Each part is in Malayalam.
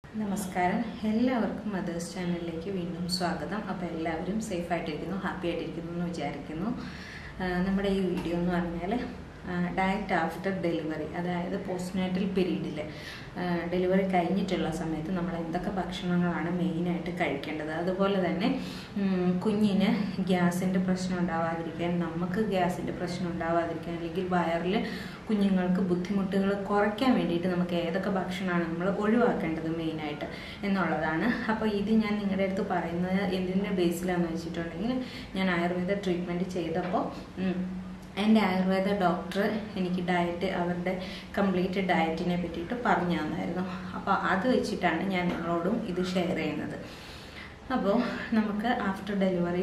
നമസ്കാരം എല്ലാവർക്കും മദേഴ്സ് ചാനലിലേക്ക് വീണ്ടും സ്വാഗതം അപ്പോൾ എല്ലാവരും സേഫ് ആയിട്ടിരിക്കുന്നു ഹാപ്പി ആയിട്ടിരിക്കുന്നു എന്ന് വിചാരിക്കുന്നു ആ, നമ്മുടെ ഈ വീഡിയോ എന്ന് പറഞ്ഞാൽ ഡയറ്റ് ആഫ്റ്റർ ഡെലിവറി അതായത് പോസ്റ്റ്നാറ്റൽ പീരീഡിൽ ഡെലിവറി കഴിഞ്ഞിട്ടുള്ള സമയത്ത് നമ്മൾ എന്തൊക്കെ ഭക്ഷണങ്ങളാണ് മെയിനായിട്ട് കഴിക്കേണ്ടത് അതുപോലെ തന്നെ ഉം, കുഞ്ഞിന് ഗ്യാസിൻ്റെ പ്രശ്നം ഉണ്ടാവാതിരിക്കാൻ നമുക്ക് ഗ്യാസിൻ്റെ പ്രശ്നം ഉണ്ടാവാതിരിക്കാൻ അല്ലെങ്കിൽ വയറിൽ കുഞ്ഞുങ്ങൾക്ക് ബുദ്ധിമുട്ടുകൾ കുറയ്ക്കാൻ വേണ്ടിയിട്ട് നമുക്ക് ഏതൊക്കെ ഭക്ഷണമാണ് നമ്മൾ ഒഴിവാക്കേണ്ടത് മെയിനായിട്ട് എന്നുള്ളതാണ് അപ്പോൾ ഇത് ഞാൻ നിങ്ങളുടെ അടുത്ത് പറയുന്നത് എന്തിൻ്റെ ബേസിലാണെന്ന് വെച്ചിട്ടുണ്ടെങ്കിൽ ഞാൻ ആയുർവേദ ട്രീറ്റ്മെൻറ്റ് ചെയ്തപ്പോൾ ഉം, എൻ്റെ ആയുർവേദ ഡോക്ടർ എനിക്ക് ഡയറ്റ് അവരുടെ കംപ്ലീറ്റ് ഡയറ്റിനെ പറ്റിയിട്ട് പറഞ്ഞു തന്നായിരുന്നു അപ്പോൾ അത് വെച്ചിട്ടാണ് ഞാൻ നിങ്ങളോടും ഇത് ഷെയർ ചെയ്യുന്നത് അപ്പോൾ നമുക്ക് ആഫ്റ്റർ ഡെലിവറി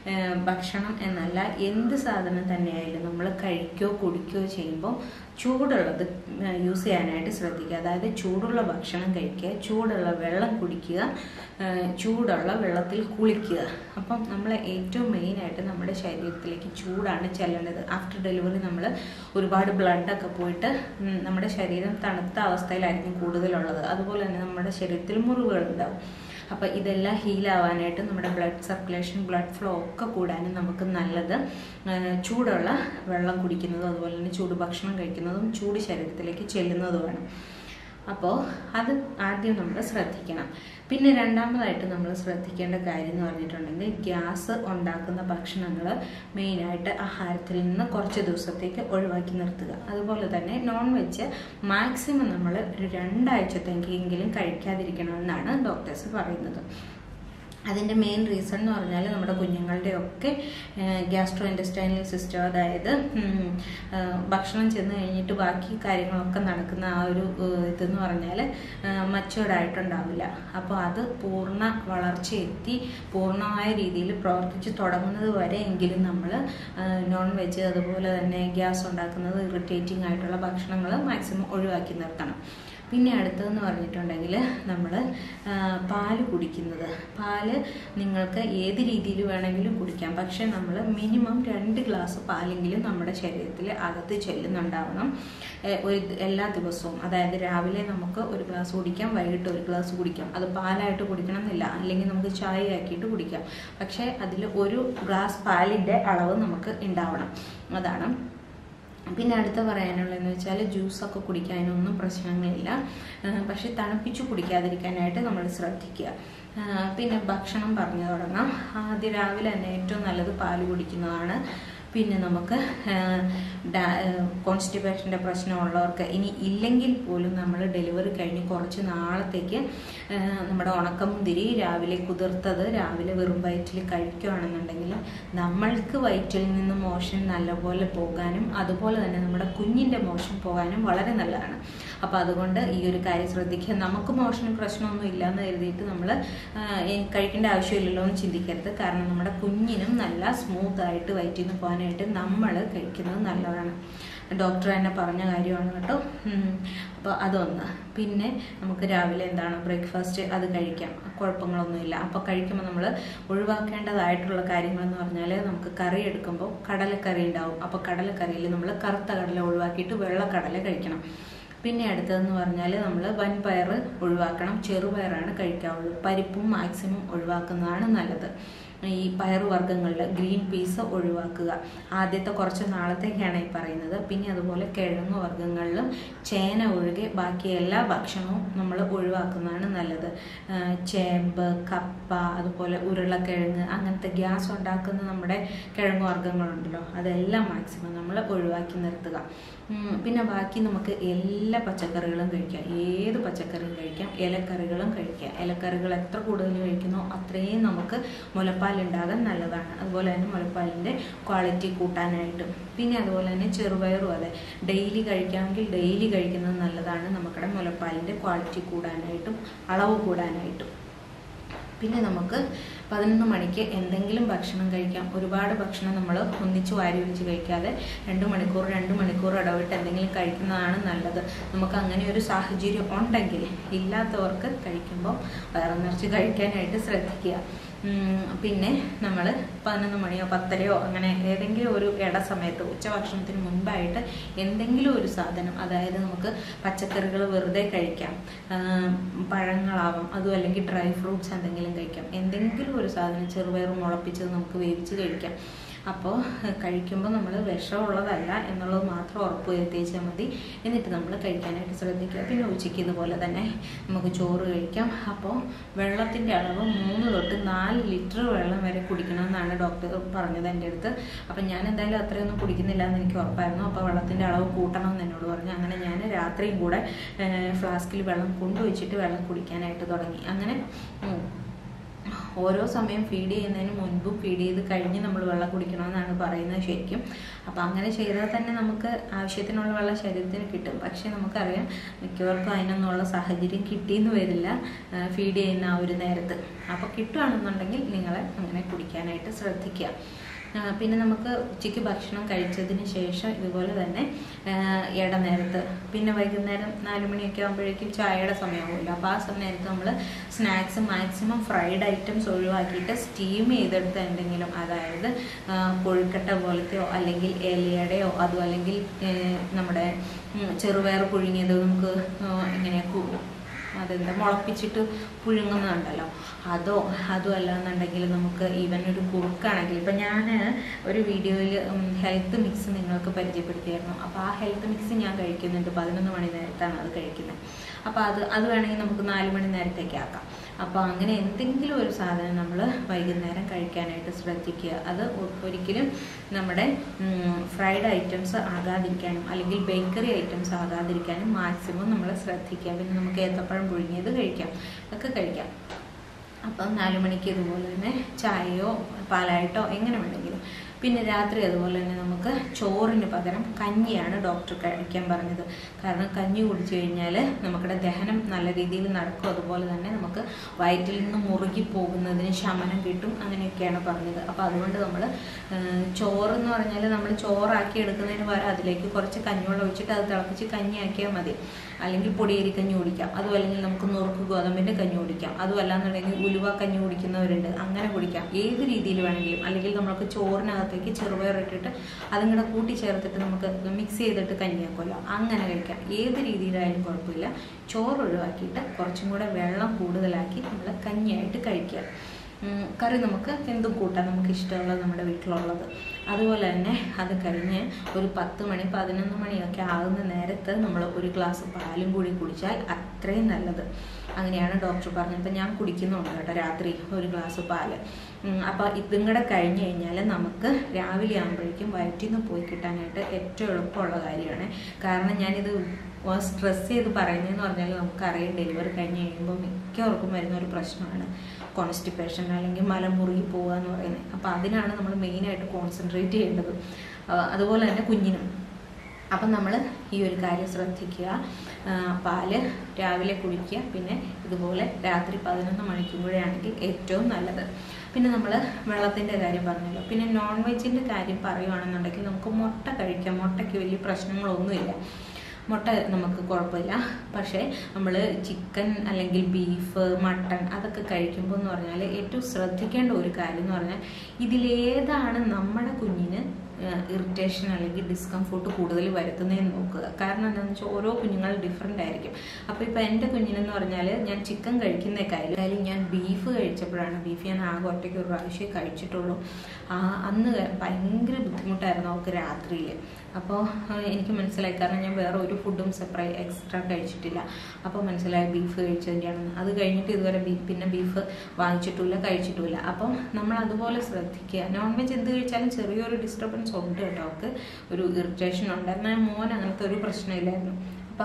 ഭക്ഷണം എന്നല്ല എന്ത് സാധനം തന്നെയായാലും നമ്മൾ കഴിക്കുകയോ കുടിക്കുകയോ ചെയ്യുമ്പോൾ ചൂടുള്ളത് യൂസ് ചെയ്യാനായിട്ട് ശ്രദ്ധിക്കുക അതായത് ചൂടുള്ള ഭക്ഷണം കഴിക്കുക ചൂടുള്ള വെള്ളം കുടിക്കുക ഏഹ് ചൂടുള്ള വെള്ളത്തിൽ കുളിക്കുക അപ്പം നമ്മൾ ഏറ്റവും മെയിനായിട്ട് നമ്മുടെ ശരീരത്തിലേക്ക് ചൂടാണ് ചെല്ലേണ്ടത് ആഫ്റ്റർ ഡെലിവറി നമ്മൾ ഒരുപാട് ബ്ലഡൊക്കെ പോയിട്ട് ഉം, നമ്മുടെ ശരീരം തണുത്ത അവസ്ഥയിലായിരിക്കും കൂടുതലുള്ളത് അതുപോലെ തന്നെ നമ്മുടെ ശരീരത്തിൽ മുറിവുകൾ ഉണ്ടാവും അപ്പോൾ ഇതെല്ലാം ഹീലാവാനായിട്ട് നമ്മുടെ ബ്ലഡ് സർക്കുലേഷൻ ബ്ലഡ് ഫ്ലോ ഒക്കെ കൂടാനും നമുക്ക് നല്ലത് ആ, ചൂടുള്ള വെള്ളം കുടിക്കുന്നതും അതുപോലെ തന്നെ ചൂട് ഭക്ഷണം കഴിക്കുന്നതും ചൂട് ശരീരത്തിലേക്ക് ചെല്ലുന്നതുമാണ് അപ്പോൾ അത് ആദ്യം നമ്മൾ ശ്രദ്ധിക്കണം പിന്നെ രണ്ടാമതായിട്ട് നമ്മൾ ശ്രദ്ധിക്കേണ്ട കാര്യം എന്ന് പറഞ്ഞിട്ടുണ്ടെങ്കിൽ ഗ്യാസ് ഉണ്ടാക്കുന്ന ഭക്ഷണങ്ങൾ മെയിനായിട്ട് ആഹാരത്തിൽ നിന്ന് കുറച്ച് ദിവസത്തേക്ക് ഒഴിവാക്കി നിർത്തുക അതുപോലെ തന്നെ നോൺ വെജ് മാക്സിമം നമ്മൾ ഒരു രണ്ടാഴ്ചത്തേക്കെങ്കിലും കഴിക്കാതിരിക്കണമെന്നാണ് ഡോക്ടേഴ്സ് പറയുന്നത് അതിൻ്റെ മെയിൻ റീസൺ എന്ന് പറഞ്ഞാൽ നമ്മുടെ കുഞ്ഞുങ്ങളുടെ ഒക്കെ ഗ്യാസ്ട്രോ ഇൻഡസ്റ്റൈനൽ സിസ്റ്റം അതായത് ഉം, ആ, ഭക്ഷണം ചെന്ന് കഴിഞ്ഞിട്ട് ബാക്കി കാര്യങ്ങളൊക്കെ നടക്കുന്ന ആ ഒരു ഏഹ്, ഇതെന്ന് പറഞ്ഞാൽ മച്ചുവേർഡ് ആയിട്ടുണ്ടാവില്ല അപ്പോൾ അത് പൂർണ്ണ വളർച്ചയെത്തി പൂർണ്ണമായ രീതിയിൽ പ്രവർത്തിച്ച് തുടങ്ങുന്നത് വരെ എങ്കിലും നമ്മൾ നോൺ വെജ് അതുപോലെ തന്നെ ഗ്യാസ് ഉണ്ടാക്കുന്നത് ഇറിറ്റേറ്റിംഗ് ആയിട്ടുള്ള ഭക്ഷണങ്ങൾ മാക്സിമം ഒഴിവാക്കി നിർത്തണം പിന്നെ അടുത്തതെന്ന് പറഞ്ഞിട്ടുണ്ടെങ്കിൽ നമ്മൾ പാല് കുടിക്കുന്നത് പാല് നിങ്ങൾക്ക് ഏത് രീതിയിൽ വേണമെങ്കിലും കുടിക്കാം പക്ഷേ നമ്മൾ മിനിമം രണ്ട് ഗ്ലാസ് പാലെങ്കിലും നമ്മുടെ ശരീരത്തിൽ അകത്ത് ചെല്ലുന്നുണ്ടാവണം ഏഹ് ഒരു ദ- എല്ലാ ദിവസവും അതായത് രാവിലെ നമുക്ക് ഒരു ഗ്ലാസ് കുടിക്കാം വൈകിട്ട് ഒരു ഗ്ലാസ് കുടിക്കാം അത് പാലായിട്ട് കുടിക്കണം എന്നില്ല അല്ലെങ്കിൽ നമുക്ക് ചായ ആക്കിയിട്ട് കുടിക്കാം പക്ഷേ അതിൽ ഒരു ഗ്ലാസ് പാലിൻ്റെ അളവ് നമുക്ക് ഉണ്ടാവണം അതാണ് പിന്നെ അടുത്ത പറയാനുള്ളതെന്ന് വെച്ചാൽ ജ്യൂസൊക്കെ കുടിക്കാനൊന്നും പ്രശ്നങ്ങളില്ല ആ, പക്ഷെ തണുപ്പിച്ച് കുടിക്കാതിരിക്കാനായിട്ട് നമ്മൾ ശ്രദ്ധിക്കുക ആ, പിന്നെ ഭക്ഷണം പറഞ്ഞു തുടങ്ങാം ആദ്യം രാവിലെ തന്നെ ഏറ്റവും നല്ലത് പാല് കുടിക്കുന്നതാണ് പിന്നെ നമുക്ക് കോൺസ്റ്റിപ്പേഷൻ്റെ പ്രശ്നമുള്ളവർക്ക് ഇനി ഇല്ലെങ്കിൽ പോലും നമ്മൾ ഡെലിവറി കഴിഞ്ഞ് കുറച്ച് നാളത്തേക്ക് ആ, നമ്മുടെ ഉണക്കമുന്തിരി രാവിലെ കുതിർത്തത് രാവിലെ വെറും വയറ്റിൽ കഴിക്കുകയാണെന്നുണ്ടെങ്കിൽ നമ്മൾക്ക് വയറ്റിൽ നിന്ന് മോഷൻ നല്ലപോലെ പോകാനും അതുപോലെ തന്നെ നമ്മുടെ കുഞ്ഞിൻ്റെ മോഷൻ പോകാനും വളരെ നല്ലതാണ് അപ്പോൾ അതുകൊണ്ട് ഈ ഒരു കാര്യം ശ്രദ്ധിക്കുക നമുക്ക് മോഷന് പ്രശ്നമൊന്നും ഇല്ലയെന്ന് കരുതിയിട്ട് നമ്മൾ കഴിക്കേണ്ട ആവശ്യമില്ലല്ലോ എന്ന് ചിന്തിക്കരുത് കാരണം നമ്മുടെ കുഞ്ഞിനും നല്ല സ്മൂത്ത് ആയിട്ട് വയറ്റിൽ നിന്ന് പോകാനായിട്ട് നമ്മൾ കഴിക്കുന്നത് നല്ലതാണ് ഡോക്ടർ തന്നെ പറഞ്ഞ കാര്യമാണ് കേട്ടോ അപ്പോൾ അതൊന്ന് പിന്നെ നമുക്ക് രാവിലെ എന്താണ് ബ്രേക്ക്ഫാസ്റ്റ് അത് കഴിക്കാം കുഴപ്പങ്ങളൊന്നുമില്ല അപ്പോൾ കഴിക്കുമ്പോൾ നമ്മൾ ഒഴിവാക്കേണ്ടതായിട്ടുള്ള കാര്യങ്ങളെന്ന് പറഞ്ഞാൽ നമുക്ക് കറി എടുക്കുമ്പോൾ കടലക്കറി ഉണ്ടാവും അപ്പോൾ കടലക്കറിയിൽ നമ്മൾ കറുത്ത കടല ഒഴിവാക്കിയിട്ട് വെള്ളക്കടല കഴിക്കണം പിന്നെ അടുത്തതെന്ന് പറഞ്ഞാൽ നമ്മൾ വൻപയർ ഒഴിവാക്കണം ചെറുപയറാണ് കഴിക്കാവുള്ളൂ പരിപ്പും മാക്സിമം ഒഴിവാക്കുന്നതാണ് നല്ലത് ഈ പയറുവർഗ്ഗങ്ങളിൽ ഗ്രീൻ പീസ് ഒഴിവാക്കുക ആദ്യത്തെ കുറച്ച് നാളത്തേക്കാണ് ഈ പറയുന്നത് പിന്നെ അതുപോലെ കിഴങ്ങ് വർഗ്ഗങ്ങളിലും ചേന ഒഴികെ ബാക്കി എല്ലാ ഭക്ഷണവും നമ്മൾ ഒഴിവാക്കുന്നതാണ് നല്ലത് ആ, ചേമ്പ് കപ്പ അതുപോലെ ഉരുളക്കിഴങ്ങ് അങ്ങനത്തെ ഗ്യാസ് ഉണ്ടാക്കുന്ന നമ്മുടെ കിഴങ്ങ് വർഗ്ഗങ്ങളുണ്ടല്ലോ അതെല്ലാം മാക്സിമം നമ്മൾ ഒഴിവാക്കി നിർത്തുക ഉം, പിന്നെ ബാക്കി നമുക്ക് എല്ലാ പച്ചക്കറികളും കഴിക്കാം ഏത് പച്ചക്കറിയും കഴിക്കാം ഇലക്കറികളും കഴിക്കാം ഇലക്കറികൾ എത്ര കൂടുതൽ കഴിക്കുന്നോ അത്രയും നമുക്ക് മുലപ്പാലുണ്ടാകാൻ നല്ലതാണ് അതുപോലെ തന്നെ മുലപ്പാലിൻ്റെ ക്വാളിറ്റി കൂട്ടാനായിട്ടും പിന്നെ അതുപോലെ തന്നെ ചെറുപയറും അതെ ഡെയിലി കഴിക്കാമെങ്കിൽ ഡെയിലി കഴിക്കുന്നത് നല്ലതാണ് നമുക്കിടെ മുലപ്പാലിൻ്റെ ക്വാളിറ്റി കൂടാനായിട്ടും അളവ് കൂടാനായിട്ടും പിന്നെ നമുക്ക് പതിനൊന്ന് മണിക്ക് എന്തെങ്കിലും ഭക്ഷണം കഴിക്കാം ഒരുപാട് ഭക്ഷണം നമ്മൾ ഒന്നിച്ച് വാരി ഒഴിച്ച് കഴിക്കാതെ രണ്ട് മണിക്കൂർ രണ്ട് മണിക്കൂർ ഇടവിട്ട് എന്തെങ്കിലും കഴിക്കുന്നതാണ് നല്ലത് നമുക്ക് അങ്ങനെ ഒരു സാഹചര്യം ഉണ്ടെങ്കിൽ ഇല്ലാത്തവർക്ക് കഴിക്കുമ്പോൾ വയറ് നിറച്ച് കഴിക്കാനായിട്ട് ശ്രദ്ധിക്കുക ഉം, പിന്നെ നമ്മൾ പതിനൊന്ന് മണിയോ പത്തരയോ അങ്ങനെ ഏതെങ്കിലും ഒരു ഇട സമയത്ത് ഉച്ചഭക്ഷണത്തിന് മുൻപായിട്ട് എന്തെങ്കിലും ഒരു സാധനം അതായത് നമുക്ക് പച്ചക്കറികൾ വെറുതെ കഴിക്കാം ആ, പഴങ്ങളാവാം അതും അല്ലെങ്കിൽ ഡ്രൈ ഫ്രൂട്ട്സ് എന്തെങ്കിലും കഴിക്കാം എന്തെങ്കിലും ഒരു സാധനം ചെറുപയർ മുളപ്പിച്ചത് നമുക്ക് വേവിച്ച് കഴിക്കാം അപ്പോൾ കഴിക്കുമ്പോൾ നമ്മൾ വിഷമുള്ളതല്ല എന്നുള്ളത് മാത്രം ഉറപ്പ് വരുത്തിച്ചാൽ മതി എന്നിട്ട് നമ്മൾ കഴിക്കാനായിട്ട് ശ്രദ്ധിക്കുക പിന്നെ ഉച്ചയ്ക്ക് ഇതുപോലെ തന്നെ നമുക്ക് ചോറ് കഴിക്കാം അപ്പോൾ വെള്ളത്തിൻ്റെ അളവ് മൂന്ന് തൊട്ട് നാല് ലിറ്റർ വെള്ളം വരെ കുടിക്കണമെന്നാണ് ഡോക്ടർ പറഞ്ഞത് എൻ്റെ അടുത്ത് അപ്പം ഞാൻ എന്തായാലും അത്രയൊന്നും കുടിക്കുന്നില്ല എന്ന് എനിക്ക് ഉറപ്പായിരുന്നു അപ്പോൾ വെള്ളത്തിൻ്റെ അളവ് കൂട്ടണം എന്ന് എന്നോട് പറഞ്ഞു അങ്ങനെ ഞാൻ രാത്രിയും കൂടെ ഫ്ലാസ്കിൽ വെള്ളം കൊണ്ടുവച്ചിട്ട് വെള്ളം കുടിക്കാനായിട്ട് തുടങ്ങി അങ്ങനെ ഉം, ഓരോ സമയം ഫീഡ് ചെയ്യുന്നതിന് മുൻപും ഫീഡ് ചെയ്ത് കഴിഞ്ഞ് നമ്മൾ വെള്ളം കുടിക്കണമെന്നാണ് പറയുന്നത് ശരിക്കും അപ്പോൾ അങ്ങനെ ചെയ്താൽ തന്നെ നമുക്ക് ആവശ്യത്തിനുള്ള വെള്ളം ശരീരത്തിന് കിട്ടും പക്ഷേ നമുക്കറിയാം മിക്കവർക്കും അതിനൊന്നുള്ള സാഹചര്യം കിട്ടിയെന്ന് വരില്ല ഫീഡ് ചെയ്യുന്ന ആ ഒരു നേരത്ത് അപ്പോൾ കിട്ടുകയാണെന്നുണ്ടെങ്കിൽ നിങ്ങൾ അങ്ങനെ കുടിക്കാനായിട്ട് ശ്രദ്ധിക്കുക ആ, പിന്നെ നമുക്ക് ഉച്ചയ്ക്ക് ഭക്ഷണം കഴിച്ചതിന് ശേഷം ഇതുപോലെ തന്നെ ആ, ഇടനേരത്ത് പിന്നെ വൈകുന്നേരം നാല് മണിയൊക്കെ ആകുമ്പോഴേക്കും ചായയുടെ സമയമാകുമല്ലോ അപ്പോൾ ആ സമയത്ത് നമ്മൾ സ്നാക്സ് മാക്സിമം ഫ്രൈഡ് ഐറ്റംസ് ഒഴിവാക്കിയിട്ട് സ്റ്റീം ചെയ്തെടുത്ത എന്തെങ്കിലും അതായത് ആ, കൊഴുക്കട്ട പോലത്തെയോ അല്ലെങ്കിൽ ഇലയുടെയോ അതും അല്ലെങ്കിൽ ഏ, നമ്മുടെ ഉം, ചെറുപയർ പുഴുങ്ങിയത് നമുക്ക് ആ, ഇങ്ങനെ കു- അതെന്താ മുളപ്പിച്ചിട്ട് പുഴുങ്ങുന്നുണ്ടല്ലോ അതോ അതും അല്ലാന്നുണ്ടെങ്കിൽ നമുക്ക് ഈവൻ ഒരു കുറുക്കാണെങ്കിൽ ഇപ്പം ഞാൻ ഒരു വീഡിയോയിൽ ഹെൽത്ത് മിക്സ് നിങ്ങൾക്ക് പരിചയപ്പെടുത്തിയായിരുന്നു അപ്പോൾ ആ ഹെൽത്ത് മിക്സ് ഞാൻ കഴിക്കുന്നുണ്ട് പതിനൊന്ന് മണി നേരത്താണ് അത് കഴിക്കുന്നത് അപ്പോൾ അത് അത് വേണമെങ്കിൽ നമുക്ക് നാല് മണി നേരത്തേക്ക് ആക്കാം അപ്പോൾ അങ്ങനെ എന്തെങ്കിലും ഒരു സാധനം നമ്മൾ വൈകുന്നേരം കഴിക്കാനായിട്ട് ശ്രദ്ധിക്കുക അത് ഒ- ഒരിക്കലും നമ്മുടെ ഫ്രൈഡ് ഐറ്റംസ് ആകാതിരിക്കാനും അല്ലെങ്കിൽ ബേക്കറി ഐറ്റംസ് ആകാതിരിക്കാനും മാക്സിമം നമ്മൾ ശ്രദ്ധിക്കുക പിന്നെ നമുക്ക് ഏത്തപ്പഴം പുഴുങ്ങിയത് കഴിക്കാം ഒക്കെ കഴിക്കാം അപ്പം നാല് മണിക്ക് ഇതുപോലെ തന്നെ ചായയോ പാലായിട്ടോ എങ്ങനെ വേണമെങ്കിലും പിന്നെ രാത്രി അതുപോലെ തന്നെ നമുക്ക് ചോറിന് പകരം കഞ്ഞിയാണ് ഡോക്ടർ കഴിക്കാൻ പറഞ്ഞത് കാരണം കഞ്ഞി കുടിച്ചു കഴിഞ്ഞാൽ നമ്മുടെ ദഹനം നല്ല രീതിയിൽ നടക്കും അതുപോലെ തന്നെ നമുക്ക് വയറ്റിൽ നിന്ന് മുറുകി പോകുന്നതിന് ശമനം കിട്ടും അങ്ങനെയൊക്കെയാണ് പറഞ്ഞത് അപ്പോൾ അതുകൊണ്ട് നമ്മൾ ചോറ് എന്ന് പറഞ്ഞാൽ നമ്മൾ ചോറാക്കി എടുക്കുന്നതിന് പകരം അതിലേക്ക് കുറച്ച് കഞ്ഞിവെള്ളം ഒഴിച്ചിട്ട് അത് തിളപ്പിച്ച് കഞ്ഞിയാക്കിയാൽ മതി അല്ലെങ്കിൽ പൊടിയരി കഞ്ഞി കുടിക്കാം അതും അല്ലെങ്കിൽ നമുക്ക് നുറുക്ക് ഗോതമ്പിൻ്റെ കഞ്ഞി കുടിക്കാം അതും അല്ലാന്നുണ്ടെങ്കിൽ ഉലുവ കഞ്ഞി കുടിക്കുന്നവരുണ്ട് അങ്ങനെ കുടിക്കാം ഏത് രീതിയിൽ വേണമെങ്കിലും അല്ലെങ്കിൽ നമുക്ക് ചോറിനകത്തേക്ക് ചെറുപയർ ഇട്ടിട്ട് അതും കൂടെ കൂട്ടി ചേർത്തിട്ട് നമുക്ക് മിക്സ് ചെയ്തിട്ട് കഞ്ഞിയാക്കുമല്ലോ അങ്ങനെ കഴിക്കാം ഏത് രീതിയിലായാലും കുഴപ്പമില്ല ചോറ് ഒഴിവാക്കിയിട്ട് കുറച്ചും കൂടെ വെള്ളം കൂടുതലാക്കി നമ്മൾ കഞ്ഞിയായിട്ട് കഴിക്കുക ഉം, കറി നമുക്ക് എന്തും കൂട്ടാം നമുക്ക് ഇഷ്ടമുള്ളത് നമ്മുടെ വീട്ടിലുള്ളത് അതുപോലെ തന്നെ അത് കഴിഞ്ഞ് ഒരു പത്ത് മണി പതിനൊന്ന് മണിയൊക്കെ ആകുന്ന നേരത്ത് നമ്മൾ ഒരു ഗ്ലാസ് പാലും കൂടി കുടിച്ചാൽ അത്രയും നല്ലത് അങ്ങനെയാണ് ഡോക്ടർ പറഞ്ഞത് അപ്പം ഞാൻ കുടിക്കുന്നുണ്ട് കേട്ടോ രാത്രി ഒരു ഗ്ലാസ് പാല് അപ്പോൾ ഇതും കൂടെ കഴിഞ്ഞ് കഴിഞ്ഞാൽ നമുക്ക് രാവിലെ ആകുമ്പോഴേക്കും വയറ്റിൽ നിന്ന് പോയി കിട്ടാനായിട്ട് ഏറ്റവും എളുപ്പമുള്ള കാര്യമാണ് കാരണം ഞാനിത് സ്ട്രെസ് ചെയ്ത് പറയുന്നതെന്ന് പറഞ്ഞാൽ നമുക്കറിയാം ഡെലിവറി കഴിഞ്ഞ് കഴിയുമ്പോൾ മിക്കവർക്കും വരുന്ന ഒരു പ്രശ്നമാണ് കോൺസ്റ്റിപ്പേഷൻ അല്ലെങ്കിൽ മലമുറുകി പോവുക എന്ന് പറയുന്നത് അപ്പോൾ അതിനാണ് നമ്മൾ മെയിനായിട്ട് കോൺസെൻട്രേറ്റ് ചെയ്യേണ്ടത് ആ, അതുപോലെ തന്നെ കുഞ്ഞിനും അപ്പം നമ്മൾ ഈ ഒരു കാര്യം ശ്രദ്ധിക്കുക ആ, പാല് രാവിലെ കുടിക്കുക പിന്നെ ഇതുപോലെ രാത്രി പതിനൊന്ന് മണിക്കൂടെയാണെങ്കിൽ ഏറ്റവും നല്ലത് പിന്നെ നമ്മൾ വെള്ളത്തിൻ്റെ കാര്യം പറഞ്ഞല്ലോ പിന്നെ നോൺ വെജിൻ്റെ കാര്യം പറയുവാണെന്നുണ്ടെങ്കിൽ നമുക്ക് മുട്ട കഴിക്കാം മുട്ടയ്ക്ക് വലിയ പ്രശ്നങ്ങളൊന്നുമില്ല മുട്ട നമുക്ക് കുഴപ്പമില്ല പക്ഷേ നമ്മൾ ചിക്കൻ അല്ലെങ്കിൽ ബീഫ് മട്ടൺ അതൊക്കെ കഴിക്കുമ്പോൾ എന്ന് പറഞ്ഞാൽ ഏറ്റവും ശ്രദ്ധിക്കേണ്ട ഒരു കാര്യം എന്ന് പറഞ്ഞാൽ ഇതിലേതാണ് നമ്മുടെ കുഞ്ഞിന് ഇറിറ്റേഷൻ അല്ലെങ്കിൽ ഡിസ്കംഫോർട്ട് കൂടുതൽ വരുത്തുന്നതെന്ന് നോക്കുക കാരണം എന്താണെന്ന് വെച്ചാൽ ഓരോ കുഞ്ഞുങ്ങൾ ഡിഫറെൻ്റ് ആയിരിക്കും അപ്പോൾ ഇപ്പോൾ എൻ്റെ കുഞ്ഞിനെന്ന് പറഞ്ഞാൽ ഞാൻ ചിക്കൻ കഴിക്കുന്നേക്കായാലും കാര്യം ഞാൻ ബീഫ് കഴിച്ചപ്പോഴാണ് ബീഫ് ഞാൻ ആകെ ഒറ്റയ്ക്ക് ഒരു പ്രാവശ്യമേ കഴിച്ചിട്ടുള്ളൂ ആ, അന്ന് ഭയങ്കര ബുദ്ധിമുട്ടായിരുന്നു അവൾക്ക് രാത്രിയിൽ അപ്പോൾ എനിക്ക് മനസ്സിലായി കാരണം ഞാൻ വേറെ ഒരു ഫുഡും സെപ്പറേറ്റ് എക്സ്ട്രാ കഴിച്ചിട്ടില്ല അപ്പോൾ മനസ്സിലായി ബീഫ് കഴിച്ചതിൻ്റെയാണെന്ന് അത് കഴിഞ്ഞിട്ട് ഇതുവരെ ബീഫ് പിന്നെ ബീഫ് വാങ്ങിച്ചിട്ടില്ല കഴിച്ചിട്ടില്ല അപ്പം നമ്മൾ അതുപോലെ ശ്രദ്ധിക്കുക നോൺ വെജ് എന്ത് കഴിച്ചാലും ചെറിയൊരു ഡിസ്റ്റർബൻസ് ഉണ്ട് കേട്ടോ അവൾക്ക് ഒരു ഇറിറ്റേഷൻ ഉണ്ട് എന്നാൽ മോൻ അങ്ങനത്തെ ഒരു പ്രശ്നമില്ലായിരുന്നു അപ്പം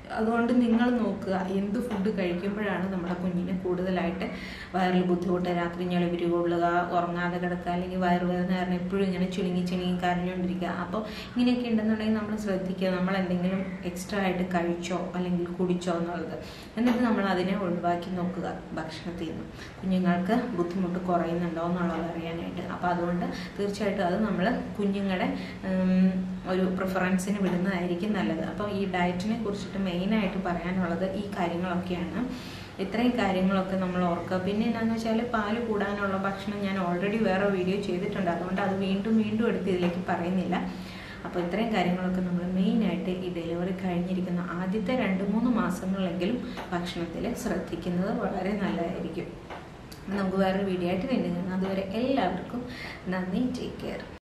അതുകൊണ്ട് നിങ്ങൾ നോക്കുക എന്ത് ഫുഡ് കഴിക്കുമ്പോഴാണ് നമ്മുടെ കുഞ്ഞിന് കൂടുതലായിട്ട് വയറിൽ ബുദ്ധിമുട്ട് രാത്രി ഞെളിവിരി കൊള്ളുക ഉറങ്ങാതെ കിടക്കുക അല്ലെങ്കിൽ വയറുവേദന കാരണം എപ്പോഴും ഇങ്ങനെ ചുളുങ്ങി ചുളുങ്ങി കരഞ്ഞുകൊണ്ടിരിക്കുക അപ്പോൾ ഇങ്ങനെയൊക്കെ ഉണ്ടെന്നുണ്ടെങ്കിൽ നമ്മൾ ശ്രദ്ധിക്കുക നമ്മൾ എന്തെങ്കിലും എക്സ്ട്രാ ആയിട്ട് കഴിച്ചോ അല്ലെങ്കിൽ കുടിച്ചോ എന്നുള്ളത് എന്നിട്ട് നമ്മൾ അതിനെ ഒഴിവാക്കി നോക്കുക ഭക്ഷണത്തിൽ നിന്ന് കുഞ്ഞുങ്ങൾക്ക് ബുദ്ധിമുട്ട് കുറയുന്നുണ്ടോ എന്നുള്ളത് അറിയാനായിട്ട് അപ്പോൾ അതുകൊണ്ട് തീർച്ചയായിട്ടും അത് നമ്മൾ കുഞ്ഞുങ്ങളുടെ ഉം, ഒരു പ്രിഫറൻസിന് വിടുന്നതായിരിക്കും നല്ലത് അപ്പോൾ ഈ ഡയറ്റിനെ കുറിച്ചിട്ട് മെയിനായിട്ട് പറയാനുള്ളത് ഈ കാര്യങ്ങളൊക്കെയാണ് ഇത്രയും കാര്യങ്ങളൊക്കെ നമ്മൾ ഓർക്കുക പിന്നെ എന്താണെന്ന് വെച്ചാൽ പാല് കൂടാനുള്ള ഭക്ഷണം ഞാൻ ഓൾറെഡി വേറെ വീഡിയോ ചെയ്തിട്ടുണ്ട് അതുകൊണ്ട് അത് വീണ്ടും വീണ്ടും എടുത്ത് ഇതിലേക്ക് പറയുന്നില്ല അപ്പോൾ ഇത്രയും കാര്യങ്ങളൊക്കെ നമ്മൾ മെയിനായിട്ട് ഈ ഡെലിവറി കഴിഞ്ഞിരിക്കുന്ന ആദ്യത്തെ രണ്ട് മൂന്ന് മാസങ്ങളിലെങ്കിലും ഭക്ഷണത്തിൽ ശ്രദ്ധിക്കുന്നത് വളരെ നല്ലതായിരിക്കും നമുക്ക് വേറൊരു വീഡിയോ ആയിട്ട് വീണ്ടും കാണാം അതുവരെ എല്ലാവർക്കും നന്ദി ടേക്ക് കെയർ